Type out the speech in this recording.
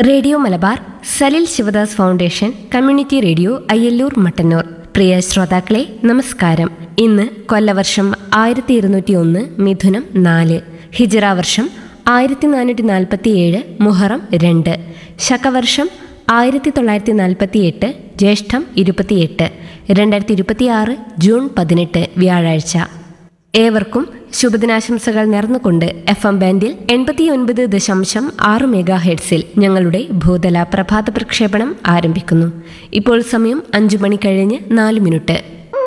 radio Malabar Salil Sivadas foundation community radio Ayyallur Mattannur പ്രിയ ശ്രോതാക്കളെ നമസ്കാരം ഇന്ന് കൊല്ലവർഷം ആയിരത്തി ഇരുന്നൂറ്റി ഒന്ന് മിഥുനം നാല് ഹിജറ വർഷം ആയിരത്തി നാനൂറ്റി നാൽപ്പത്തി ഏഴ് മുഹറം രണ്ട് ശകവർഷം ആയിരത്തി തൊള്ളായിരത്തി നാൽപ്പത്തി എട്ട് ജ്യേഷ്ഠം ഇരുപത്തിയെട്ട് രണ്ടായിരത്തി ഇരുപത്തിയാറ് ജൂൺ പതിനെട്ട് വ്യാഴാഴ്ച ഏവർക്കും ശുഭദിനാശംസകൾ നേർന്നുകൊണ്ട് എഫ് എം ബാൻഡിൽ എൺപത്തിയൊൻപത് ദശാംശം ആറ് മെഗാ ഹെഡ്സിൽ ഞങ്ങളുടെ ഭൂതല പ്രഭാത പ്രക്ഷേപണം ആരംഭിക്കുന്നു ഇപ്പോൾ സമയം അഞ്ചു മണി കഴിഞ്ഞ് നാല് മിനിറ്റ്